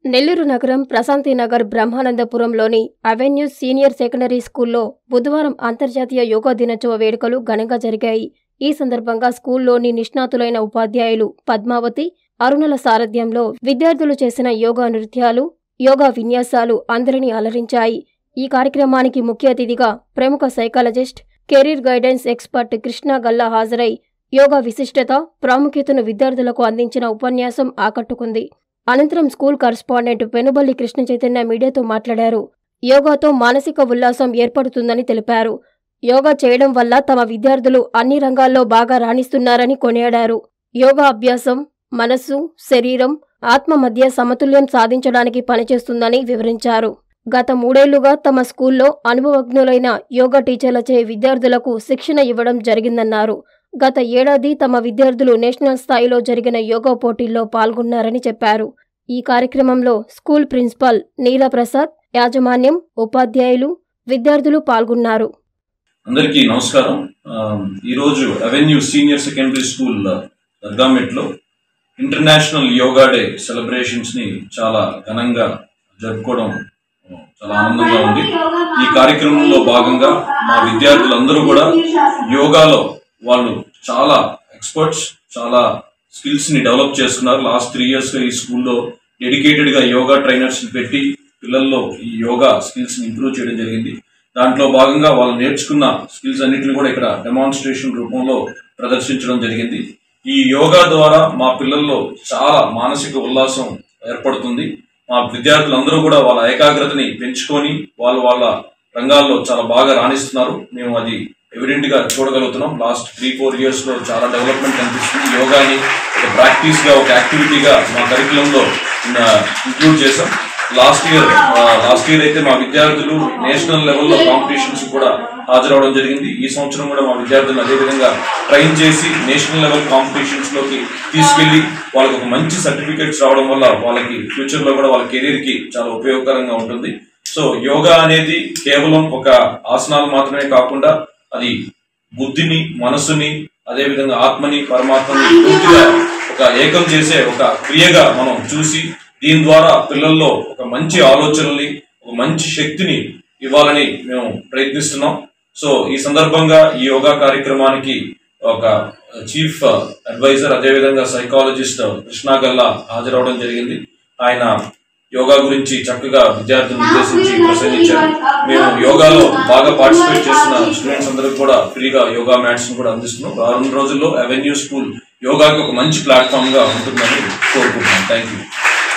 నెల్లూరు నగరం ప్రశాంతి నగర్ బ్రహ్మానందపురంలోని avenue senior secondary స్కూల్లో బుధవారం అంతర్జాతీయ యోగా దినోత్సవ వేడుకలు ఘనంగా జరిగాయి ఈ సందర్భంగా స్కూల్లోని నిష్ణాతులైన ఉపాధ్యాయులు పద్మావతి అరుణుల సారథ్యంలో విద్యార్థులు చేసిన యోగా నృత్యాలు యోగా విన్యాసాలు అందరినీ అలరించాయి ఈ కార్యక్రమానికి ముఖ్య అతిథిగా ప్రముఖ psychologist career guidance expert Krishna Galla హాజరై యోగా విశిష్టత ప్రాముఖ్యతను విద్యార్థులకు అందించిన ఉపన్యాసం ఆకట్టుకుంది అనంతరం స్కూల్ కరస్పాండెంట్ పెనుబల్లి కృష్ణ చైతన్య మీడియాతో మాట్లాడారు యోగాతో మానసిక ఉల్లాసం ఏర్పడుతుందని తెలిపారు యోగా చేయడం వల్ల తమ విద్యార్థులు అన్ని రంగాల్లో బాగా రాణిస్తున్నారని కొనియాడారు యోగా అభ్యాసం మనస్సు శరీరం ఆత్మ మధ్య సమతుల్యం సాధించడానికి పనిచేస్తుందని వివరించారు గత మూడేళ్లుగా తమ స్కూల్లో అనుభవజ్ఞులైన యోగా టీచర్లచే విద్యార్థులకు శిక్షణ ఇవ్వడం జరిగిందన్నారు గత ఏడాది తమ విద్యార్థులు నేషనల్ స్థాయిలో జరిగిన యోగా పోటీల్లో పాల్గొన్నారని చెప్పారు ఈ కార్యక్రమంలో స్కూల్ ప్రిన్సిపాల్ నీలప్రసాద్ యాజమాన్యం ఉపాధ్యాయులు విద్యార్థులు పాల్గొన్నారు అందరికీ నమస్కారం ఆ, ఈరోజు అవెన్యూ సీనియర్ సెకండరీ స్కూల్ దర్గామెట్లో ఇంటర్నేషనల్ యోగా డే సెలబ్రేషన్స్ ని చాలా ఘనంగా జరుపుకోవడం ఆ, చాలా ఆనందంగా ఉంది ఈ కార్యక్రమంలో భాగంగా మా విద్యార్థులందరూ కూడా యోగాలో వాళ్ళు చాలా ఎక్స్పర్ట్స్ చాలా స్కిల్స్ ని డెవలప్ చేసుకున్నారు లాస్ట్ త్రీ ఇయర్స్ గా ఈ స్కూల్లో డెడికేటెడ్ గా యోగా ట్రైనర్స్ పెట్టి పిల్లల్లో ఈ యోగా స్కిల్స్ ని ఇంప్రూవ్ చేయడం జరిగింది దాంట్లో భాగంగా వాళ్ళు నేర్చుకున్న స్కిల్స్ అన్నిటిని కూడా ఇక్కడ డెమాన్స్ట్రేషన్ రూపంలో ప్రదర్శించడం జరిగింది ఈ యోగా ద్వారా మా పిల్లల్లో చాలా మానసిక ఉల్లాసం ఏర్పడుతుంది మా విద్యార్థులందరూ కూడా వాళ్ళ ఏకాగ్రతని పెంచుకొని వాళ్ళు వాళ్ళ రంగాల్లో చాలా బాగా రాణిస్తున్నారు మేము అది ఎవిడెంట్ గా చూడగలుగుతున్నాం లాస్ట్ త్రీ ఫోర్ ఇయర్స్ లో చాలా డెవలప్మెంట్ కనిపిస్తుంది యోగాని ఒక ప్రాక్టీస్ గా ఒక యాక్టివిటీగా మా కరికులంలో ఇంక్లూడ్ చేసాం లాస్ట్ ఇయర్ లాస్ట్ ఇయర్ అయితే మా విద్యార్థులు నేషనల్ లెవెల్లో కాంపిటీషన్స్ కూడా హాజరవడం జరిగింది ఈ సంవత్సరం కూడా మా విద్యార్థులను అదే విధంగా ట్రైన్ చేసి నేషనల్ లెవెల్ కాంపిటీషన్స్ లోకి తీసుకెళ్లి వాళ్ళకి ఒక మంచి సర్టిఫికేట్స్ రావడం వల్ల వాళ్ళకి ఫ్యూచర్ లో కూడా వాళ్ళ కెరీర్ కి చాలా ఉపయోగకరంగా ఉంటుంది సో యోగా అనేది కేవలం ఒక ఆసనాలు మాత్రమే కాకుండా అది బుద్ధిని మనసుని అదే విధంగా ఆత్మని పరమాత్మని పూర్తిగా ఒక ఏకం చేసే ఒక క్రియగా మనం చూసి దీని ద్వారా పిల్లల్లో ఒక మంచి ఆలోచనల్ని ఒక మంచి శక్తిని ఇవ్వాలని మేము ప్రయత్నిస్తున్నాం సో ఈ సందర్భంగా ఈ యోగా కార్యక్రమానికి ఒక చీఫ్ అడ్వైజర్ అదేవిధంగా సైకాలజిస్ట్ కృష్ణా గల్లా హాజరవడం జరిగింది ఆయన యోగా గురించి చక్కగా విద్యార్థులను ఉద్దేశించి ప్రసంగించారు మేము యోగాలో బాగా పార్టిసిపేట్ చేస్తున్న స్టూడెంట్స్ అందరికి కూడా ఫ్రీగా యోగా మ్యాట్స్ కూడా అందిస్తున్నాం రానున్న రోజుల్లో అవెన్యూ స్కూల్ యోగాకి ఒక మంచి ప్లాట్ఫామ్ గా ఉంటుందని కోరుకుంటున్నాం థ్యాంక్ యూ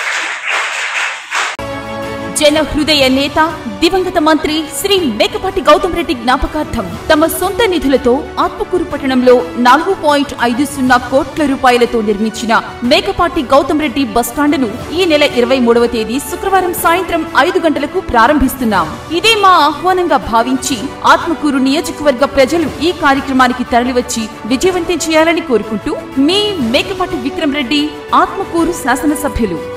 జన హృదయ నేత దివంగత మంత్రి శ్రీ మేకపాటి గౌతమ్ రెడ్డి జ్ఞాపకార్థం తమ సొంత నిధులతో ఆత్మకూరు పట్టణంలో నాలుగు పాయింట్ ఐదు సున్నా కోట్ల రూపాయలతో నిర్మించిన మేకపాటి గౌతమ్ రెడ్డి బస్టాండును ఈ నెల ఇరవై మూడవ తేదీ శుక్రవారం సాయంత్రం ఐదు గంటలకు ప్రారంభిస్తున్నాం ఇదే మా ఆహ్వానంగా భావించి ఆత్మకూరు నియోజకవర్గ ప్రజలు ఈ కార్యక్రమానికి తరలివచ్చి విజయవంతం చేయాలని కోరుకుంటూ మీ మేకపాటి విక్రమ్ రెడ్డి ఆత్మకూరు శాసనసభ్యులు